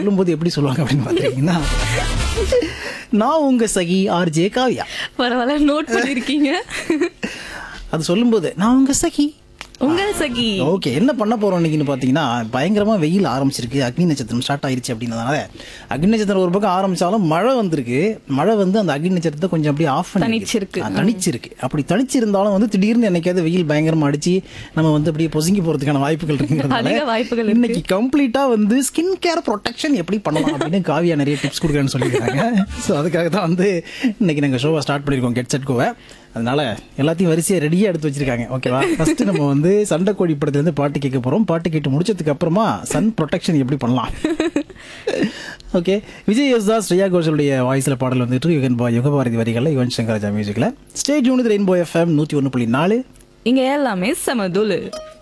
சொல்லும்போது எப்படி சொல்லுவாங்க அப்படின்னு பார்த்தீங்கன்னா நான் உங்க சகி ஆர்ஜே காவியா பரவாயில்ல நோட் பண்ணிருக்கீங்க அது சொல்லும்போது நான் உங்க சகி உங்கள் சகி ஓகே என்ன பண்ண போறோம் இன்னைக்குன்னு பார்த்தீங்கன்னா பயங்கரமா வெயில் ஆரம்பிச்சிருக்கு அக்னி நட்சத்திரம் ஸ்டார்ட் ஆயிருச்சு அப்படின்றதுனால அக்னி நட்சத்திரம் ஒரு பக்கம் ஆரம்பிச்சாலும் மழை வந்திருக்கு மழை வந்து அந்த அக்னி நட்சத்திரத்தை கொஞ்சம் அப்படியே ஆஃப் பண்ணி தணிச்சிருக்கு. தனிச்சிருக்கு அப்படி தனிச்சிருந்தாலும் வந்து திடீர்னு என்னைக்காவது வெயில் பயங்கரமா அடிச்சு நம்ம வந்து அப்படியே பொசுங்கி போறதுக்கான வாய்ப்புகள் இருக்குங்கிறதுனால அதிக வாய்ப்புகள் இருக்கு. இன்னைக்கு கம்ப்ளீட்டா வந்து ஸ்கின் கேர் ப்ரொடெக்ஷன் எப்படி பண்ணலாம் அப்படின்னு காவியா நிறைய டிப்ஸ் கொடுக்குறேன்னு சொல்லியிருக்காங்க ஸோ அதுக்காக தான் வந்து இன்னைக்கு நாங்கள் ஷோவை ஸ்டார்ட் பண்ணியிருக்கோம் கெட் செட் கோவை அதனால எல்லாத்தையும் வரிசையா ரெடியா எடுத்து வச்சிருக்காங்க ஓகேவா ஃபர்ஸ்ட் நம்ம வந்து சண்டைக்கோழி படத்துல இருந்து பாட்டு கேட்க போறோம் பாட்டு கேட்டு முடிச்சதுக்கு அப்புறமா சன் ப்ரொடெக்ஷன் எப்படி பண்ணலாம் ஓகே விஜய் யஸ்தாஸ் ஸ்ரேயா கோஷலுடைய வாய்ஸ்ல பாடல் வந்துட்டு யுகன் பாய் யுகபாரதி வரிகளில் யுவன் சங்கராஜா மியூசிக்ல ஸ்டேஜ் யூனிட் ரெயின்போ எஃப்எம் நூற்றி ஒன்று புள்ளி நாலு இங்க எல்லாமே சமதுலு